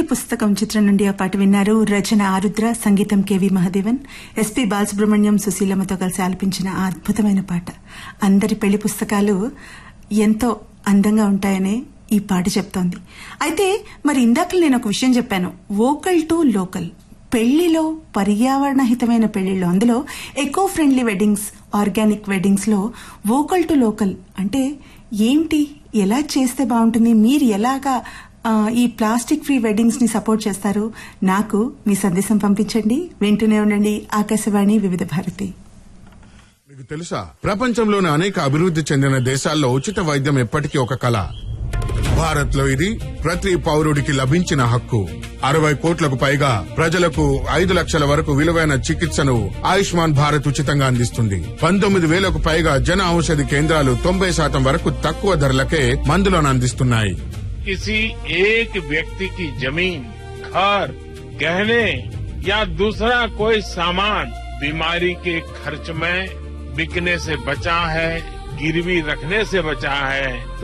పెళ్లి పుస్తకం చిత్రం నుండి ఆ పాట విన్నారు రచన ఆరుద్ర సంగీతం కెవి మహదేవన్ ఎస్పీ బాలసుబ్రహ్మణ్యం సుశీలమ్మతో కలిసి ఆలపించిన ఆ అద్భుతమైన పాట అందరి పెళ్లి పుస్తకాలు ఎంతో అందంగా ఉంటాయనే ఈ పాట చెప్తోంది అయితే మరి ఇందాక నేను ఒక విషయం చెప్పాను వోకల్ టు లోకల్ పెళ్లిలో పర్యావరణ హితమైన పెళ్లిళ్ళు అందులో eco friendly weddings organic weddings లో వోకల్ టు లోకల్ అంటే ఏంటి ఎలా చేస్తే బాగుంటుంది మీరు ఎలాగా ఆ, ఈ ప్లాస్టిక్ ఫ్రీ వెడ్డింగ్స్ ని సపోర్ట్ చేస్తారు నాకు మీ సందేశం పంపించండి వింటూనే ఉండండి ఆకాశవాణి వివిధ భారతి మీకు తెలుసా ప్రపంచంలోని అనేక అభివృద్ధి చెందిన దేశాల్లో ఉచిత వైద్యం ఎప్పటికీ ఒక కళ భారత్ లో ఇది ప్రతి పౌరుడికి లభించిన హక్కు అరవై కోట్లకు పైగా ప్రజలకు ఐదు లక్షల వరకు విలువైన చికిత్సను ఆయుష్మాన్ భారత్ ఉచితంగా అందిస్తుంది పంతొమ్మిది వేలకు పైగా జన ఔషధి కేంద్రాలు తొంభై శాతం వరకు తక్కువ ధరలకే మందులను అందిస్తున్నాయి किसी एक व्यक्ति की जमीन घर गहने या दूसरा कोई सामान बीमारी के खर्च में बिकने से बचा है गिरवी रखने से बचा है